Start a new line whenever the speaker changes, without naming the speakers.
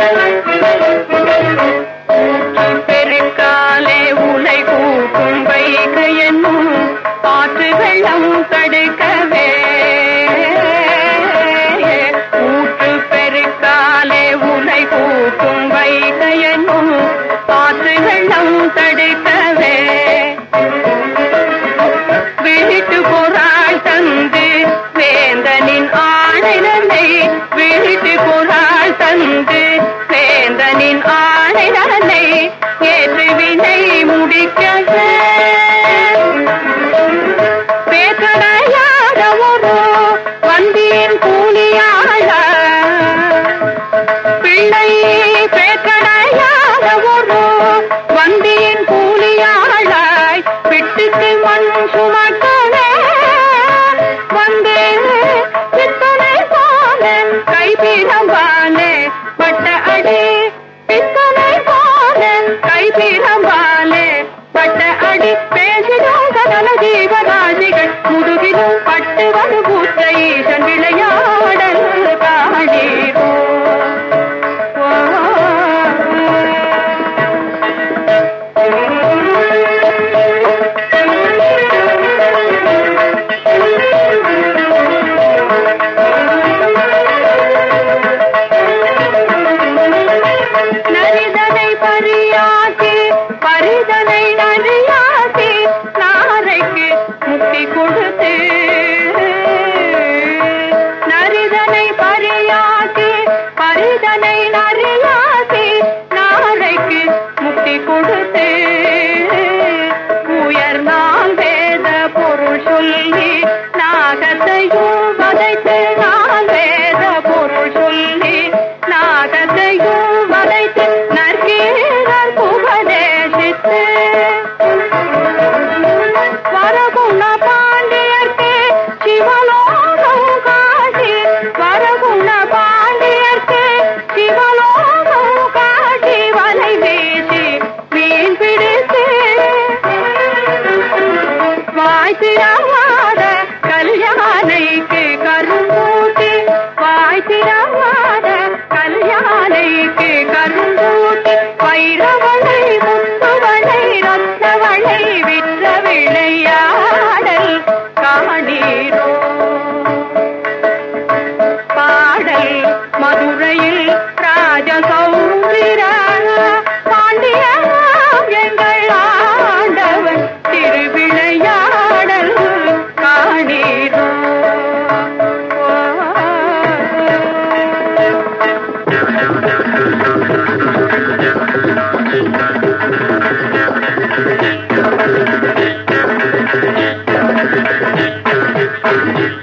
பெருக்காலே உலை கூட்டும் வைகையனும் ஆற்று வெள்ளம் தடுக்கவே ஊற்று பெருக்காலே உலை கூட்டும் வைகையனும் ஆற்று வெள்ளம் தடுக்கவே வீட்டு குரால் தந்து வேந்தனின் ஆணைதனை வீட்டு குரால் தந்து வேந்தனின் ஆணைதனை ஏற்று வினை முடிக்கவே பேக்கடையாத ஒரு வந்தியின் கூலியாள பிள்ளை பேக்கடையாத ஒரு வந்தியின் கூலியாளாய் விட்டுக்கு மண் சுமக்கவே வந்து பித்தனை போனேன் கைபிரம்பானே பட்ட அடி பித்தனை போனேன் கைபிரம்பானே பட்ட அடி பேசிடும் கடல ஜீவராசிகள் முதுகிலும் பட்டு வந்து பூத்த ஈசன் விளையாடல் காணீரோ நரிதனை பரியாக்கி பரிதனை நரியாக்கி நாரைக்கு முக்தி கொடுத்து நரிதனை பரியாக்கி பரிதனை நரியாக்கி நாரைக்கு முக்தி கொடுத்து உயர்ந்தால் வேத பொருள் சொல்லி நாகத்தையும் வதைத்து நான் வேத பொருள் சொல்லி நாகத்தையும் வதைத்து நற்கீரர் உபதேசித்து வரகுண பாண்டியர்க்கு சிவலோகம் காட்டி வரகுண பாண்டியர்க்கு சிவலோகம் காட்டி வலை வீசி மீன் பிடித்து வாய் திறவாத கல்யாணைக்கு கரும்பூட்டி வாய் திறவாத கல்யாணைக்கு கரும்பூட்டி வைரவளை முத்துவளை ரத்தவளை விற்ற விளையாடல் காணீரோ பாடல் மதுரையில் ராஜசௌந்திர பாண்டிய எங்கள் ஆண்டவன் திருவிளையாடல் காணீரோ
Thank you.